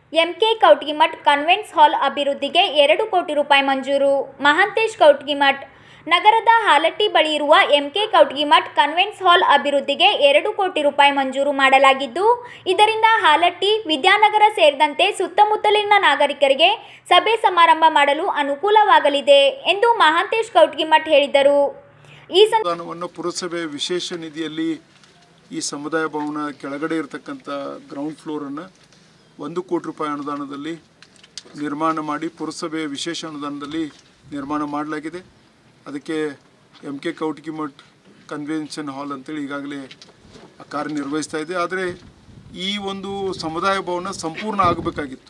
MK Koutgimath conveyance ಹಾಲ್ ಅಭಿವೃದ್ಧಿಗೆ ಎರಡು ಕೋಟಿ ರೂಪಾಯಿ ಮಂಜೂರು ಮಹಾಂತೇಶ್ ಕೌಟ್ಗಿಮಠ್ ನಗರದ ಹಾಲಟ್ಟಿ ಬಳಿ ಇರುವ ಎಂಕೆ ಕೌಟ್ಗಿಮಠ್ ಕನ್ವೆನ್ಸ್ ಹಾಲ್ ಅಭಿವೃದ್ಧಿಗೆ ಎರಡು ಕೋಟಿ ರೂಪಾಯಿ ಮಂಜೂರು ಮಾಡಲಾಗಿದ್ದು ಇದರಿಂದ ಹಾಲಟ್ಟಿ ವಿದ್ಯಾನಗರ ಸೇರಿದಂತೆ ಸುತ್ತಮುತ್ತಲಿನ ನಾಗರಿಕರಿಗೆ ಸಭೆ ಸಮಾರಂಭ ಮಾಡಲು ಅನುಕೂಲವಾಗಲಿದೆ ಎಂದು ಮಹಾಂತೇಶ್ ಕೌಟ್ಗಿಮಠ್ ಹೇಳಿದರು ಈ ಸಂ ಅನುದಾನವನ್ನು ಪುರಸಭೆ ವಿಶೇಷ ನಿಧಿಯಲ್ಲಿ ಈ ಸಮುದಾಯ ಭವನ ಕೆಳಗಡೆ ಇರತಕ್ಕಂಥ ಗ್ರೌಂಡ್ ಫ್ಲೋರನ್ನು ಒಂದು ಕೋಟಿ ರೂಪಾಯಿ ಅನುದಾನದಲ್ಲಿ ನಿರ್ಮಾಣ ಮಾಡಿ ಪುರಸಭೆ ವಿಶೇಷ ಅನುದಾನದಲ್ಲಿ ನಿರ್ಮಾಣ ಮಾಡಲಾಗಿದೆ ಅದಕ್ಕೆ M K Kautikimath convention hall ಅಂತೇಳಿ ಈಗಾಗಲೇ ಕಾರ್ಯನಿರ್ವಹಿಸ್ತಾ ಇದೆ ಆದರೆ ಈ ಒಂದು ಸಮುದಾಯ ಭವನ ಸಂಪೂರ್ಣ ಆಗಬೇಕಾಗಿತ್ತು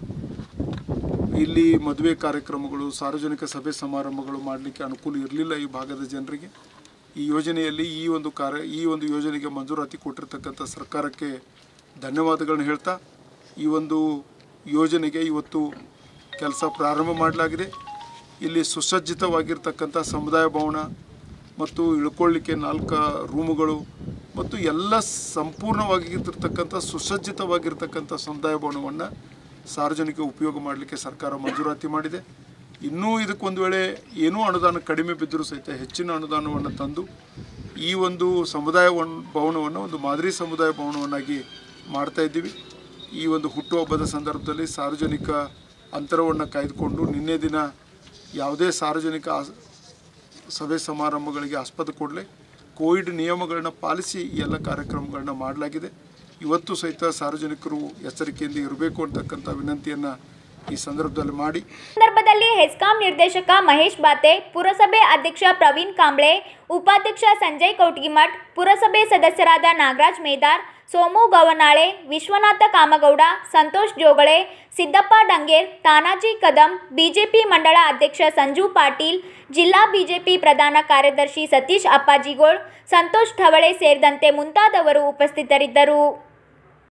ಇಲ್ಲಿ ಮದುವೆ ಕಾರ್ಯಕ್ರಮಗಳು ಸಾರ್ವಜನಿಕ ಸಭೆ ಸಮಾರಂಭಗಳು ಮಾಡಲಿಕ್ಕೆ ಅನುಕೂಲ ಇರಲಿಲ್ಲ ಈ ಭಾಗದ ಜನರಿಗೆ ಈ ಯೋಜನೆಯಲ್ಲಿ ಈ ಒಂದು ಕಾರ್ಯ ಈ ಒಂದು ಯೋಜನೆಗೆ ಮಂಜೂರಾತಿ ಕೊಟ್ಟಿರ್ತಕ್ಕಂಥ ಸರ್ಕಾರಕ್ಕೆ ಧನ್ಯವಾದಗಳನ್ನ ಹೇಳ್ತಾ ಈ ಒಂದು ಯೋಜನೆಗೆ ಇವತ್ತು ಕೆಲಸ ಪ್ರಾರಂಭ ಮಾಡಲಾಗಿದೆ ಇಲ್ಲಿ ಸುಸಜ್ಜಿತವಾಗಿರ್ತಕ್ಕಂಥ ಸಮುದಾಯ ಭವನ ಮತ್ತು ಇಳ್ಕೊಳ್ಳಿಕ್ಕೆ ನಾಲ್ಕು ರೂಮುಗಳು ಮತ್ತು ಎಲ್ಲ ಸಂಪೂರ್ಣವಾಗಿರ್ತಕ್ಕಂಥ ಸುಸಜ್ಜಿತವಾಗಿರ್ತಕ್ಕಂಥ ಸಮುದಾಯ ಭವನವನ್ನು ಸಾರ್ವಜನಿಕ ಉಪಯೋಗ ಮಾಡಲಿಕ್ಕೆ ಸರ್ಕಾರ ಮಂಜೂರಾತಿ ಮಾಡಿದೆ ಇನ್ನೂ ಇದಕ್ಕೊಂದು ವೇಳೆ ಏನೂ ಅನುದಾನ ಕಡಿಮೆ ಬಿದ್ದರೂ ಸಹಿತ ಹೆಚ್ಚಿನ ಅನುದಾನವನ್ನು ತಂದು ಈ ಒಂದು ಸಮುದಾಯ ವನ್- ಭವನವನ್ನು ಒಂದು ಮಾದರಿ ಸಮುದಾಯ ಭವನವನ್ನಾಗಿ ಮಾಡ್ತಾ ಇದ್ದೀವಿ ಈ ಒಂದು ಹುಟ್ಟುಹಬ್ಬದ ಸಂದರ್ಭದಲ್ಲಿ ಸಾರ್ವಜನಿಕ ಅಂತರವನ್ನು ಕಾಯ್ದುಕೊಂಡು ನಿನ್ನೆ ದಿನ ಯಾವುದೇ ಸಾರ್ವಜನಿಕ ಆಸ್- ಸಭೆ ಸಮಾರಂಭಗಳಿಗೆ ಆಸ್ಪದ ಕೊಡಲೆ ಕೋವಿಡ್ ನಿಯಮಗಳನ್ನ ಪಾಲಿಸಿ ಈ ಎಲ್ಲ ಕಾರ್ಯಕ್ರಮಗಳನ್ನ ಮಾಡಲಾಗಿದೆ ಇವತ್ತು ಸಹಿತ ಸಾರ್ವಜನಿಕರು ಎಚ್ಚರಿಕೆಯಿಂದ ಇರಬೇಕು ಅಂತಕ್ಕಂಥ ವಿನಂತಿಯನ್ನು ಈ ಸಂದರ್ಭದಲ್ಲಿ ಮಾಡಿ ಸಂದರ್ಭದಲ್ಲಿ ಹೆಸ್ಕಾಂ ನಿರ್ದೇಶಕ ಮಹೇಶ್ ಬಾತೆ ಪುರಸಭೆ ಅಧ್ಯಕ್ಷ ಪ್ರವೀಣ್ ಕಾಂಬ್ಳೆ ಉಪಾಧ್ಯಕ್ಷ ಸಂಜಯ್ ಕೌಟ್ಗಿಮಠ್ ಪುರಸಭೆ ಸದಸ್ಯರಾದ ನಾಗರಾಜ್ ಮೇದಾರ್ ಸೋಮು ಗವನಾಳೆ ವಿಶ್ವನಾಥ ಕಾಮಗೌಡ ಸಂತೋಷ್ ಜೋಗಳೆ ಸಿದ್ದಪ್ಪ ಡಂಗೇರ್ ತಾನಾಜಿ ಕದಂ ಬಿಜೆಪಿ ಮಂಡಳ ಅಧ್ಯಕ್ಷ ಸಂಜು ಪಾಟೀಲ್ ಜಿಲ್ಲಾ ಬಿಜೆಪಿ ಪ್ರಧಾನ ಕಾರ್ಯದರ್ಶಿ ಸತೀಶ್ ಅಪ್ಪಾಜಿಗೋಳ್ ಸಂತೋಷ್ ಠವಳೆ ಸೇರಿದಂತೆ ಮುಂತಾದವರು ಉಪಸ್ಥಿತರಿದ್ದರು